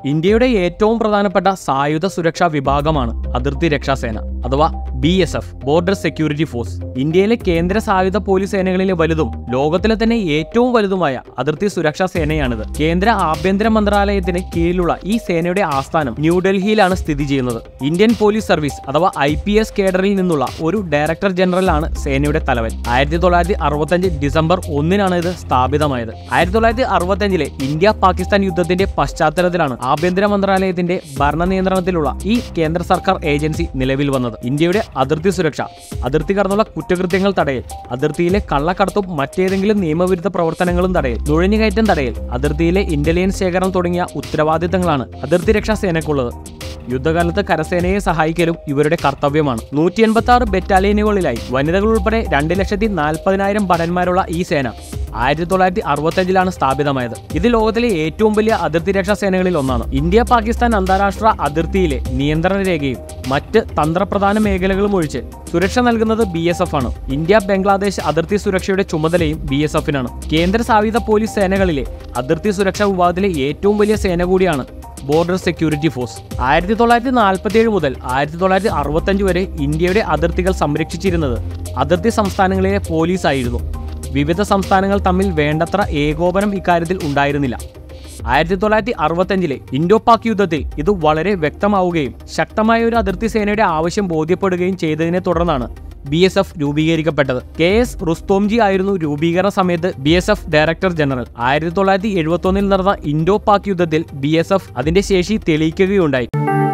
ഇന്ത്യയുടെ ഏറ്റവും പ്രധാനപ്പെട്ട സായുധ സുരക്ഷാ വിഭാഗമാണ് അതിർത്തി രക്ഷാസേന അഥവാ B S F border security force ഇന്ത്യയിലെ കേന്ദ്ര സായുധ പോലീസ് സേനകളിലെ വലുതും ലോകത്തിലെ തന്നെ ഏറ്റവും വലുതുമായ അതിർത്തി സുരക്ഷാ സേനയാണിത് കേന്ദ്ര ആഭ്യന്തര മന്ത്രാലയത്തിന് കീഴിലുള്ള ഈ സേനയുടെ ആസ്ഥാനം ന്യൂഡൽഹിയിലാണ് സ്ഥിതി ചെയ്യുന്നത് ഇന്ത്യൻ പോലീസ് സർവീസ് അഥവാ ഐ പി എസ് കേഡറിൽ നിന്നുള്ള ഒരു ഡയറക്ടർ ജനറലാണ് സേനയുടെ തലവൻ ആയിരത്തി തൊള്ളായിരത്തി അറുപത്തഞ്ച് ഡിസംബർ ഒന്നിനാണ് ഇത് സ്ഥാപിതമായത് ആയിരത്തി തൊള്ളായിരത്തി അറുപത്തഞ്ചിലെ ഇന്ത്യ പാകിസ്ഥാൻ യുദ്ധത്തിന്റെ പശ്ചാത്തലത്തിലാണ് ആഭ്യന്തര മന്ത്രാലയത്തിന്റെ ഭരണ നിയന്ത്രണത്തിലുള്ള ഈ കേന്ദ്ര സർക്കാർ ഏജൻസി നിലവിൽ വന്നത് ഇന്ത്യയുടെ അതിർത്തി സുരക്ഷ അതിർത്തി കടന്നുള്ള കുറ്റകൃത്യങ്ങൾ തടയൽ അതിർത്തിയിലെ കള്ളക്കടത്തും മറ്റേതെങ്കിലും നിയമവിരുദ്ധ പ്രവർത്തനങ്ങളും തടയൽ നുഴഞ്ഞുകയറ്റം തടയൽ അതിർത്തിയിലെ ഇന്റലിജൻസ് ശേഖരണം തുടങ്ങിയ ഉത്തരവാദിത്തങ്ങളാണ് അതിർത്തി രക്ഷാ സേനയ്ക്കുള്ളത് യുദ്ധകാലത്ത് കരസേനയെ സഹായിക്കലും ഇവരുടെ കർത്തവ്യമാണ് നൂറ്റി എൺപത്തി ആറ് ബറ്റാലിയനുകളിലായി വനിതകൾ ഉൾപ്പെടെ രണ്ട് ലക്ഷത്തി നാൽപ്പതിനായിരം ഭടന്മാരുള്ള ഈ സേന ആയിരത്തി തൊള്ളായിരത്തി അറുപത്തഞ്ചിലാണ് സ്ഥാപിതമായത് ഇത് ലോകത്തിലെ ഏറ്റവും വലിയ അതിർത്തി രക്ഷാ സേനകളിൽ ഒന്നാണ് ഇന്ത്യ പാകിസ്ഥാൻ അന്താരാഷ്ട്ര അതിർത്തിയിലെ നിയന്ത്രണ രേഖയും മറ്റ് തന്ത്രപ്രധാന മേഖലകളും ഒഴിച്ച് സുരക്ഷ നൽകുന്നത് ബി എസ് എഫ് ആണ് ഇന്ത്യ ബംഗ്ലാദേശ് അതിർത്തി സുരക്ഷയുടെ ചുമതലയും ബി എസ് എഫിനാണ് കേന്ദ്ര സായുധ പോലീസ് സേനകളിലെ അതിർത്തി സുരക്ഷാ വിഭാഗത്തിലെ ഏറ്റവും വലിയ സേന കൂടിയാണ് ബോർഡർ സെക്യൂരിറ്റി ഫോഴ്സ് ആയിരത്തി തൊള്ളായിരത്തി നാൽപ്പത്തി ഏഴ് മുതൽ ആയിരത്തി തൊള്ളായിരത്തി അറുപത്തഞ്ച് വരെ ഇന്ത്യയുടെ അതിർത്തികൾ സംരക്ഷിച്ചിരുന്നത് അതിർത്തി സംസ്ഥാനങ്ങളിലെ പോലീസ് ആയിരുന്നു വിവിധ സംസ്ഥാനങ്ങൾ തമ്മിൽ വേണ്ടത്ര ഏകോപനം ഇക്കാര്യത്തിൽ ഉണ്ടായിരുന്നില്ല ആയിരത്തി തൊള്ളായിരത്തി അറുപത്തഞ്ചിലെ ഇൻഡോ പാക് യുദ്ധത്തിൽ ഇത് വളരെ വ്യക്തമാവുകയും ശക്തമായ ഒരു അതിർത്തി സേനയുടെ ആവശ്യം ബോധ്യപ്പെടുകയും ചെയ്തതിനെ തുടർന്നാണ് ബി എസ് എഫ് രൂപീകരിക്കപ്പെട്ടത് കെ എസ് റുസ്തോംജി ആയിരുന്നു രൂപീകരണ സമയത്ത് B S F director general ആയിരത്തി തൊള്ളായിരത്തി എഴുപത്തി ഒന്നിൽ നടന്ന ഇൻഡോ പാക് യുദ്ധത്തിൽ ബി എസ് എഫ് അതിന്റെ ശേഷി തെളിയിക്കുകയുണ്ടായി